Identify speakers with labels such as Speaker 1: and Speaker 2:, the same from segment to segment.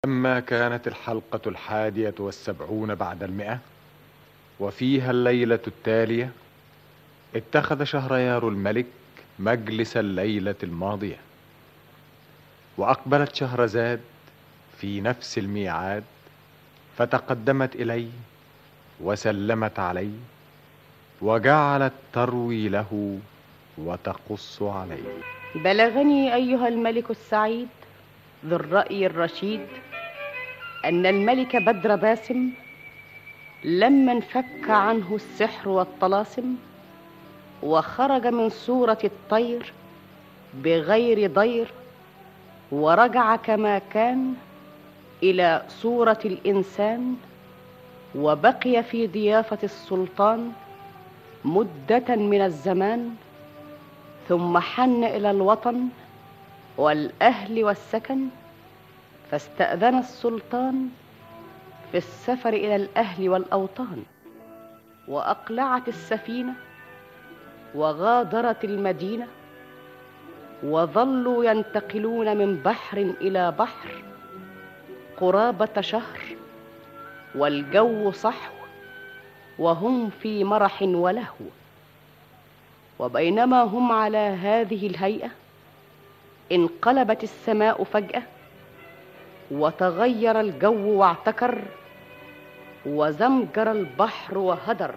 Speaker 1: لما كانت الحلقة الحادية والسبعون بعد المئة وفيها الليلة التالية اتخذ شهريار الملك مجلس الليلة الماضية وأقبلت شهرزاد في نفس الميعاد فتقدمت إليه وسلمت عليه وجعلت تروي له وتقص عليه
Speaker 2: بلغني ايها الملك السعيد ذو الراي الرشيد ان الملك بدر باسم لما انفك عنه السحر والطلاسم وخرج من صوره الطير بغير ضير ورجع كما كان الى صوره الانسان وبقي في ضيافه السلطان مده من الزمان ثم حن الى الوطن والاهل والسكن فاستاذن السلطان في السفر الى الاهل والاوطان واقلعت السفينه وغادرت المدينه وظلوا ينتقلون من بحر الى بحر قرابه شهر والجو صحو وهم في مرح ولهو وبينما هم على هذه الهيئه انقلبت السماء فجاه وتغير الجو واعتكر وزمجر البحر وهدر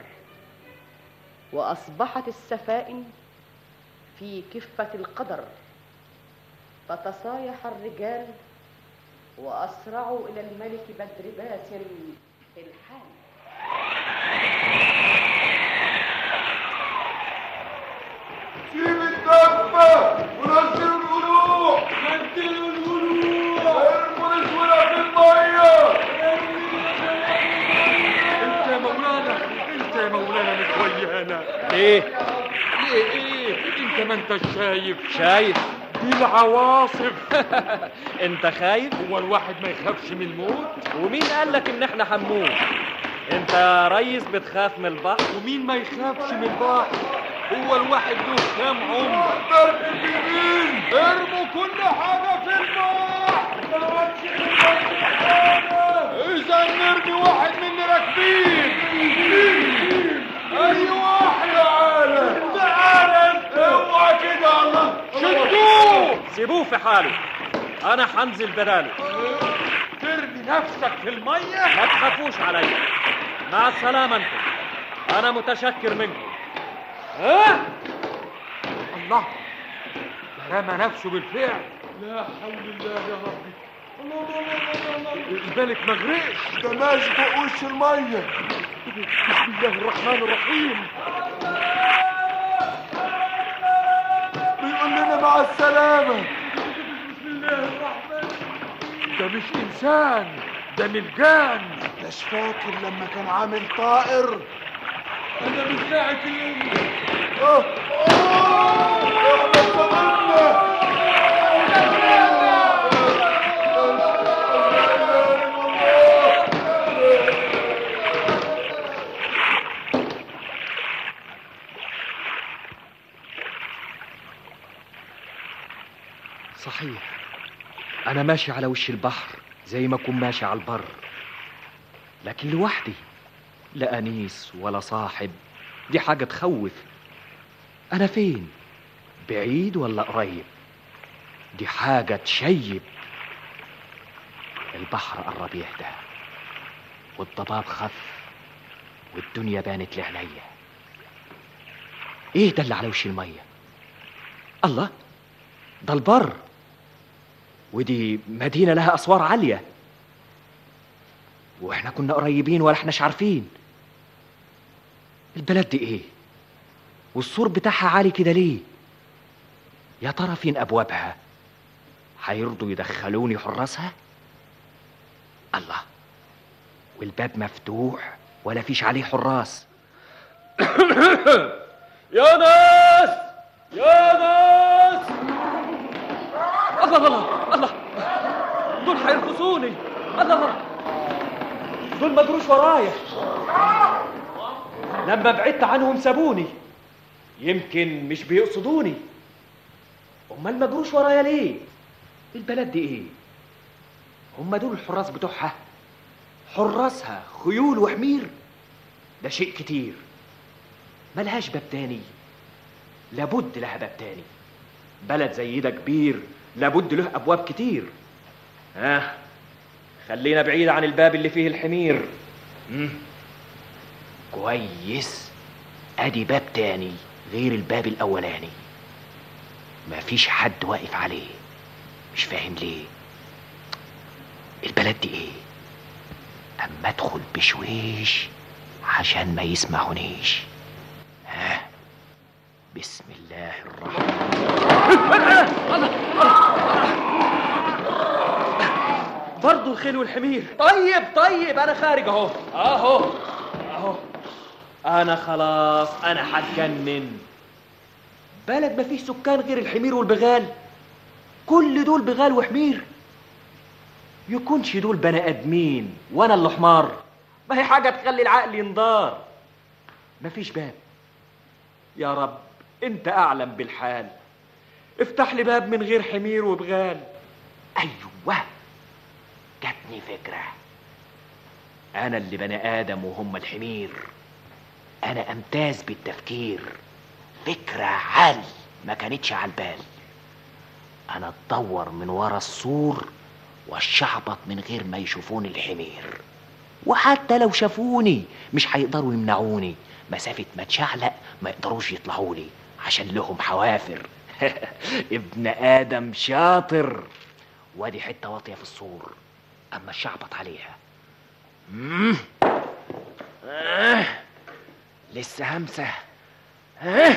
Speaker 2: واصبحت السفائن في كفه القدر فتصايح الرجال واسرعوا الى الملك بدر باسم الحال
Speaker 3: سيب الدفة ونزل القلوع نزلوا القلوع ارموا الاسودة في المية
Speaker 4: انت يا مولانا انت يا مولانا مش ويانا
Speaker 5: ايه
Speaker 4: ايه ايه انت ما انت شايف
Speaker 5: شايف
Speaker 4: دي العواصف
Speaker 5: انت خايف
Speaker 4: هو الواحد ما يخافش من الموت
Speaker 5: ومين قال لك ان احنا هنموت انت يا ريس بتخاف من البحر
Speaker 4: ومين ما يخافش من البحر هو الواحد له كام عمر
Speaker 3: ضرب اليمين ارموا كل حاجة في البحر ما عادش إذا نرمي واحد من راكبين أي واحد تعالى تعالى اوعى كده الله شدوه
Speaker 5: سيبوه في حاله انا هنزل بداله
Speaker 4: ترمي نفسك في المية
Speaker 5: ما تخافوش عليا مع السلامة انتم انا متشكر منكم
Speaker 4: ها الله ده رمى نفسه بالفعل لا حول الله يا ربي الله الله الله الله الله الملك ما غرقش
Speaker 3: ده ماشي فوق وش المية
Speaker 4: بسم الله الرحمن الرحيم
Speaker 3: بيقول لنا مع السلامة
Speaker 4: بسم الله الرحمن ده مش انسان ده ملجان
Speaker 3: مش فاكر لما كان عامل طائر
Speaker 4: انا مش ساعة اليوم
Speaker 3: اه اه احنا صدقنا
Speaker 5: صحيح انا ماشي على وش البحر زي ما اكون ماشي على البر لكن لوحدي لا انيس ولا صاحب دي حاجه تخوف انا فين بعيد ولا قريب دي حاجه تشيب البحر قرب يهدى والضباب خف والدنيا بانت لعليا ايه ده اللي على وش الميه الله ده البر ودي مدينة لها أسوار عالية وإحنا كنا قريبين ولا إحناش عارفين البلد دي إيه؟ والسور بتاعها عالي كده ليه؟ يا ترى فين أبوابها؟ هيرضوا يدخلوني حراسها؟ الله والباب مفتوح ولا فيش عليه حراس يا ناس يا ناس الله الله الله دول هيرقصوني الله الله دول ما جروش ورايا لما بعدت عنهم سابوني يمكن مش هم دول الحراس بتوعها حراسها خيول وحمير ده شيء كتير ملهاش باب تاني لابد لها باب تاني بلد زي ده كبير لابد له ابواب كتير ها خلينا بعيد عن الباب اللي فيه الحمير مم. كويس ادي باب تاني غير الباب الاولاني مفيش حد واقف عليه مش فاهم ليه البلد دي ايه اما ادخل بشويش عشان ما يسمعونيش ها بسم الله الرحمن برضه الخيل والحمير طيب طيب انا خارج اهو اهو اهو انا خلاص انا هتجنن بلد ما فيش سكان غير الحمير والبغال كل دول بغال وحمير يكونش دول بني ادمين وانا اللي حمار ما هي حاجه تخلي العقل ينضار مفيش باب يا رب انت اعلم بالحال افتح لي باب من غير حمير وبغال ايوه جاتني فكره انا اللي بني ادم وهم الحمير انا امتاز بالتفكير فكره عال ما كانتش على البال انا اتدور من ورا السور والشعبط من غير ما يشوفوني الحمير وحتى لو شافوني مش هيقدروا يمنعوني مسافة ما تشعلق ما يقدروش يطلعوا لي عشان لهم حوافر ابن آدم شاطر وادي حتة واطية في السور أما الشعبط عليها مم. آه. لسه همسة آه.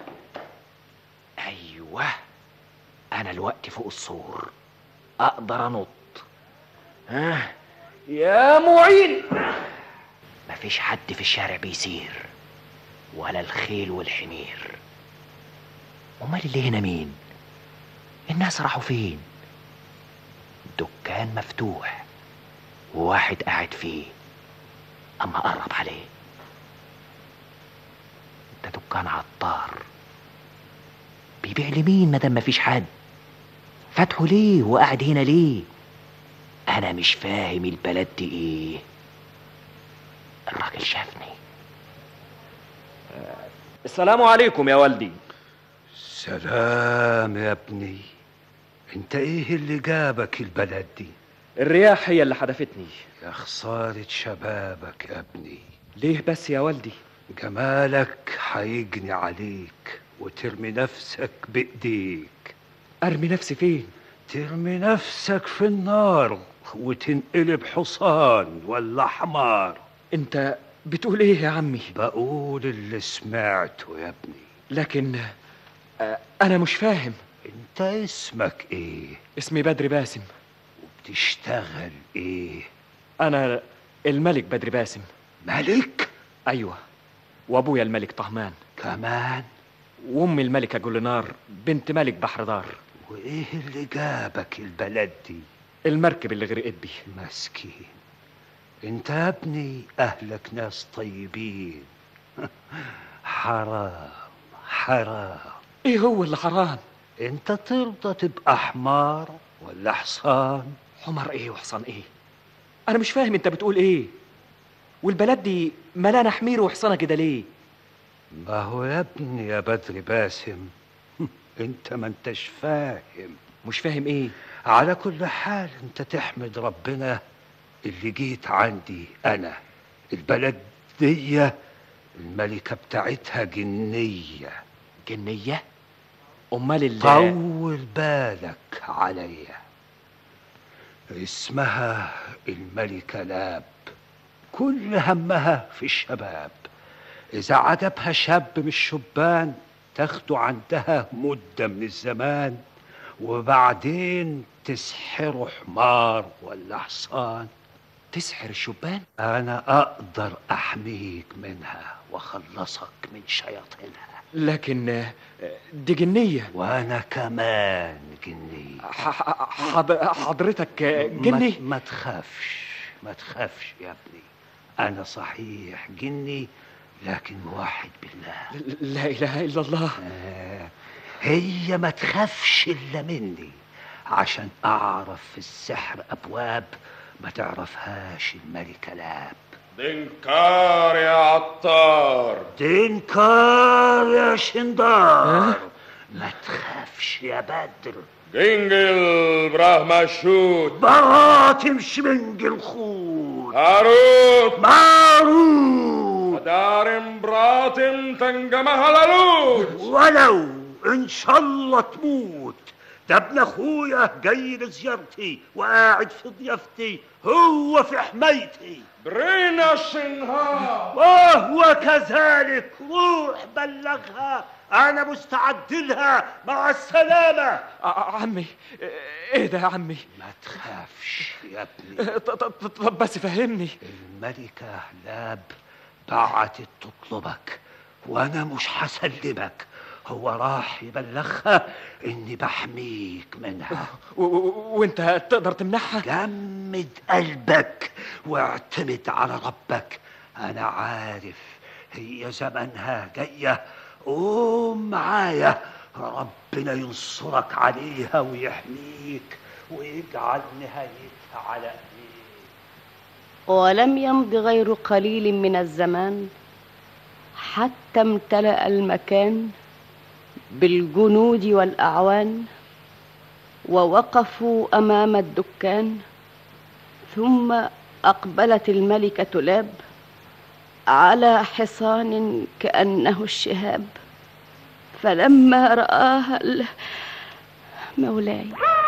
Speaker 5: أيوه أنا الوقت فوق السور أقدر أنط آه. يا معين مفيش حد في الشارع بيسير ولا الخيل والحمير امال اللي هنا مين الناس راحوا فين دكان مفتوح وواحد قاعد فيه اما قرب عليه ده دكان عطار بيبيع لمين مادام مفيش حد فاتحه ليه وقاعد هنا ليه انا مش فاهم البلد دي ايه الراجل شافني السلام عليكم يا والدي
Speaker 6: سلام يا ابني انت ايه اللي جابك البلد دي
Speaker 5: الرياح هي اللي حدفتني
Speaker 6: يا خسارة شبابك يا ابني
Speaker 5: ليه بس يا والدي
Speaker 6: جمالك هيجني عليك وترمي نفسك بايديك
Speaker 5: ارمي نفسي فين
Speaker 6: ترمي نفسك في النار وتنقلب حصان ولا حمار
Speaker 5: انت بتقول ايه يا عمي
Speaker 6: بقول اللي سمعته يا ابني
Speaker 5: لكن آه، انا مش فاهم
Speaker 6: انت اسمك ايه
Speaker 5: اسمي بدر باسم
Speaker 6: وبتشتغل ايه
Speaker 5: انا الملك بدر باسم
Speaker 6: ملك
Speaker 5: ايوه وابويا الملك طهمان
Speaker 6: كمان
Speaker 5: وامي الملكه جولنار بنت ملك بحر دار
Speaker 6: وايه اللي جابك البلد دي
Speaker 5: المركب اللي غرقت بيه
Speaker 6: مسكين انت يا ابني اهلك ناس طيبين حرام حرام
Speaker 5: ايه هو اللي حرام
Speaker 6: انت ترضى تبقى حمار ولا حصان
Speaker 5: حمار ايه وحصان ايه انا مش فاهم انت بتقول ايه والبلد دي ملانه حمير وحصانه كده ليه
Speaker 6: ما هو يا ابني يا بدر باسم انت ما انتش فاهم
Speaker 5: مش فاهم ايه
Speaker 6: على كل حال انت تحمد ربنا اللي جيت عندي انا البلد دي الملكة بتاعتها جنية
Speaker 5: جنيه امال ال
Speaker 6: طول بالك عليا اسمها الملكة لاب كل همها في الشباب إذا عجبها شاب من الشبان تاخده عندها مدة من الزمان وبعدين تسحره حمار ولا حصان
Speaker 5: تسحر الشبان
Speaker 6: أنا أقدر أحميك منها وأخلصك من شياطينها
Speaker 5: لكن آه، دي جنيه
Speaker 6: وأنا كمان جني
Speaker 5: ح- ح- حض- حضرتك آه، جني
Speaker 6: ما, ما تخافش ما تخافش يا ابني أنا صحيح جني لكن موحد بالله
Speaker 5: لا اله الا الله
Speaker 6: آه، هي ما تخافش إلا مني عشان أعرف في السحر أبواب ما تعرفهاش الملكة لاب
Speaker 3: دنكار يا عطار
Speaker 6: دينكار يا شندار ما تخافش يا بدر
Speaker 3: جنجل براه مشهود
Speaker 6: براتم شمنج الخوت
Speaker 3: هاروت
Speaker 6: معروف
Speaker 3: دارم براتم تنجمها لالوت
Speaker 6: ولو ان شاء الله تموت ده ابن اخويا جاي لزيارتي وقاعد في ضيافتي هو في حمايتي
Speaker 3: برينا الشنهار
Speaker 6: وهو كذلك روح بلغها انا مستعد لها مع السلامه
Speaker 5: ع- عمي ايه ده يا عمي
Speaker 6: ما تخافش يا ابني
Speaker 5: ط- ط- طب بس فهمني
Speaker 6: الملكة لاب بعتت تطلبك وانا مش هسلمك هو راح يبلغها اني بحميك منها
Speaker 5: و- و- وانت تقدر تمنعها
Speaker 6: جمد قلبك واعتمد على ربك انا عارف هي زمنها جاية قوم معايا ربنا ينصرك عليها ويحميك ويجعل نهايتها على ايديك
Speaker 2: ولم يمض غير قليل من الزمان حتى امتلأ المكان بالجنود والأعوان ووقفوا أمام الدكان ثم أقبلت الملكة لاب على حصان كأنه الشهاب فلما رآها ال- مولاي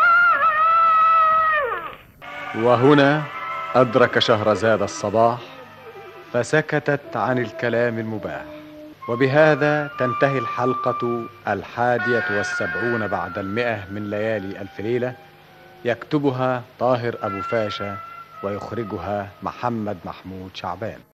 Speaker 1: وهنا أدرك شهرزاد الصباح فسكتت عن الكلام المباح وبهذا تنتهي الحلقة الحادية والسبعون بعد المئة من ليالي ألف ليلة يكتبها طاهر أبو فاشا ويخرجها محمد محمود شعبان